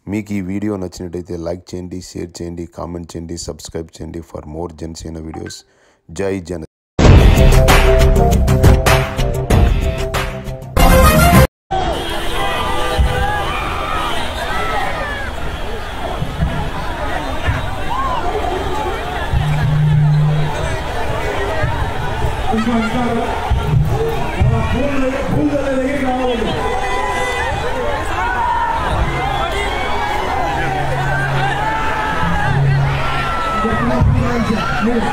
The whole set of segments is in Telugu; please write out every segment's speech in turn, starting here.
మీకు ఈ వీడియో నచ్చినట్టయితే లైక్ చేయండి షేర్ చేయండి కామెంట్ చేయండి సబ్స్క్రైబ్ చేయండి ఫర్ మోర్ జనసేన వీడియోస్ జై జన అంటారు అలా పూల పూల దగ్గరికి రావాలి మీరు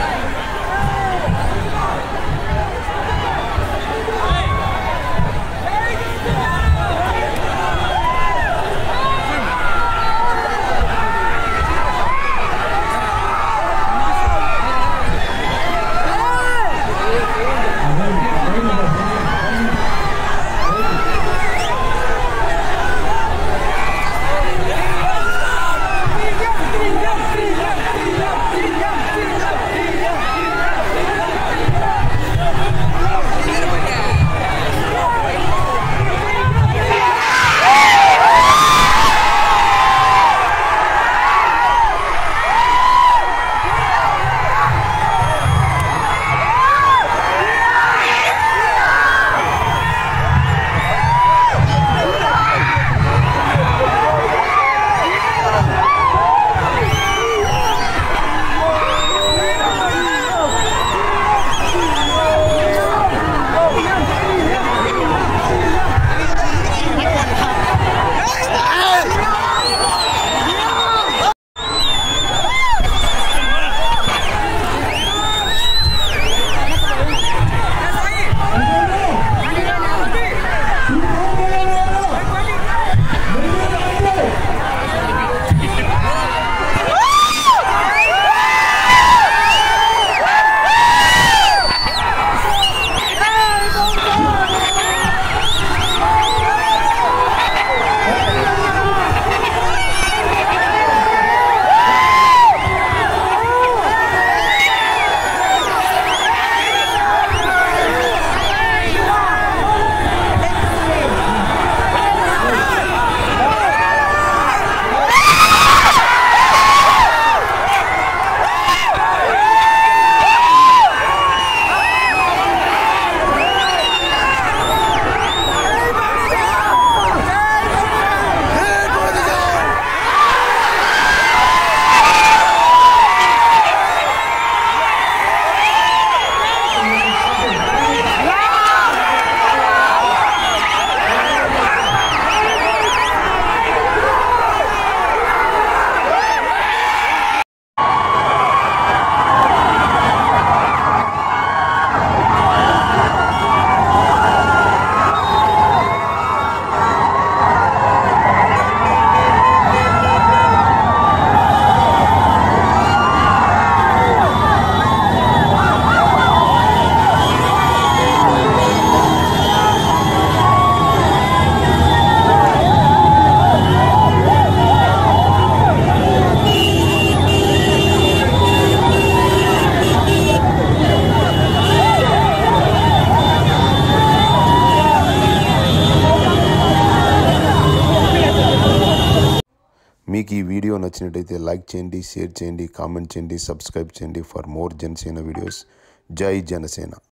మీకు ఈ వీడియో నచ్చినట్టయితే లైక్ చేయండి షేర్ చేయండి కామెంట్ చేయండి సబ్స్క్రైబ్ చేయండి ఫర్ మోర్ జనసేన వీడియోస్ జై జనసేన